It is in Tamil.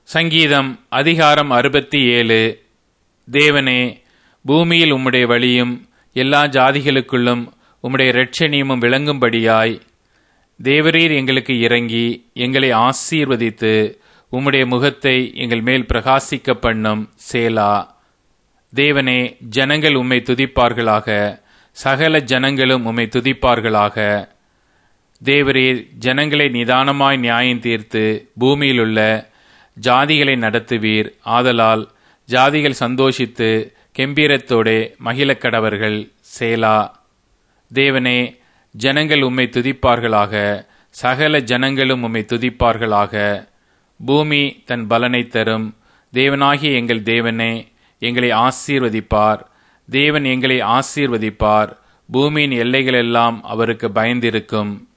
சங்கீதம் அதிகாரம் அறுபத்தி ஏழு தேவனே பூமியில் உம்முடைய வழியும் எல்லா ஜாதிகளுக்குள்ளும் உம்முடைய இரட்சணியமும் விளங்கும்படியாய் தேவரீர் எங்களுக்கு இறங்கி எங்களை ஆசீர்வதித்து உம்முடைய முகத்தை எங்கள் மேல் பிரகாசிக்க பண்ணும் சேலா தேவனே ஜனங்கள் உம்மை துதிப்பார்களாக சகல ஜனங்களும் உம்மை துதிப்பார்களாக தேவரீர் ஜனங்களை நிதானமாய் நியாயம் தீர்த்து பூமியிலுள்ள ஜாதிகளை நடத்துவீர் ஆதலால் ஜாதிகள் சந்தோஷித்து கெம்பீரத்தோடே மகிழக்கடவர்கள் சேலா தேவனே ஜனங்கள் உம்மை துதிப்பார்களாக சகல ஜனங்களும் உம்மை துதிப்பார்களாக பூமி தன் பலனை தரும் தேவனாகிய எங்கள் தேவனே எங்களை ஆசீர்வதிப்பார் தேவன் எங்களை ஆசீர்வதிப்பார் பூமியின் எல்லைகளெல்லாம் அவருக்கு பயந்திருக்கும்